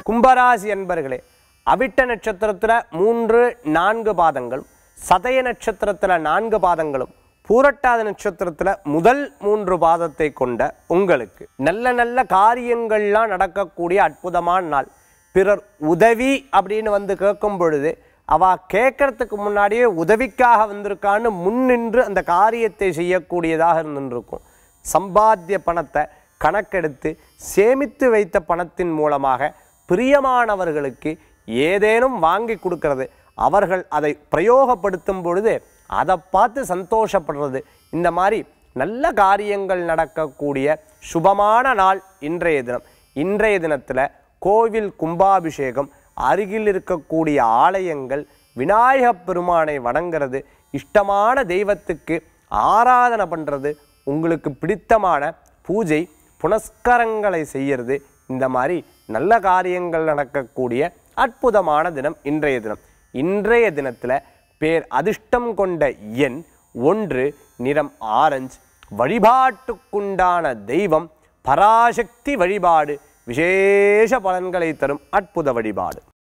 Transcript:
கும்பராசி அன்பர்களே அவிட்ட நட்சத்திரத்தில் மூன்று நான்கு பாதங்களும் சதய நட்சத்திரத்தில் நான்கு பாதங்களும் பூரட்டாத நட்சத்திரத்தில் முதல் மூன்று பாதத்தை கொண்ட உங்களுக்கு நல்ல நல்ல காரியங்கள்லாம் நடக்கக்கூடிய அற்புதமான நாள் பிறர் உதவி அப்படின்னு வந்து கேட்கும் பொழுது அவ கேட்கறதுக்கு முன்னாடியே உதவிக்காக வந்திருக்கான்னு முன்னின்று அந்த காரியத்தை செய்யக்கூடியதாக இருந்துருக்கும் சம்பாத்திய பணத்தை கணக்கெடுத்து சேமித்து வைத்த பணத்தின் மூலமாக பிரியமானவர்களுக்கு ஏதேனும் வாங்கி கொடுக்கறது அவர்கள் அதை பிரயோகப்படுத்தும் பொழுது அதை பார்த்து சந்தோஷப்படுறது இந்த மாதிரி நல்ல காரியங்கள் நடக்கக்கூடிய சுபமான நாள் இன்றைய தினம் இன்றைய தினத்தில் கோவில் கும்பாபிஷேகம் அருகில் இருக்கக்கூடிய ஆலயங்கள் விநாயகப் பெருமானை வணங்குறது இஷ்டமான தெய்வத்துக்கு ஆராதனை பண்ணுறது உங்களுக்கு பிடித்தமான பூஜை புனஸ்கரங்களை செய்யறது இந்த மாதிரி நல்ல காரியங்கள் நடக்கக்கூடிய அற்புதமான தினம் இன்றைய தினம் இன்றைய தினத்தில் பேர் அதிர்ஷ்டம் கொண்ட எண் ஒன்று நிறம் ஆரஞ்சு வழிபாட்டுக்குண்டான தெய்வம் பராசக்தி வழிபாடு விசேஷ பலன்களை தரும் அற்புத வழிபாடு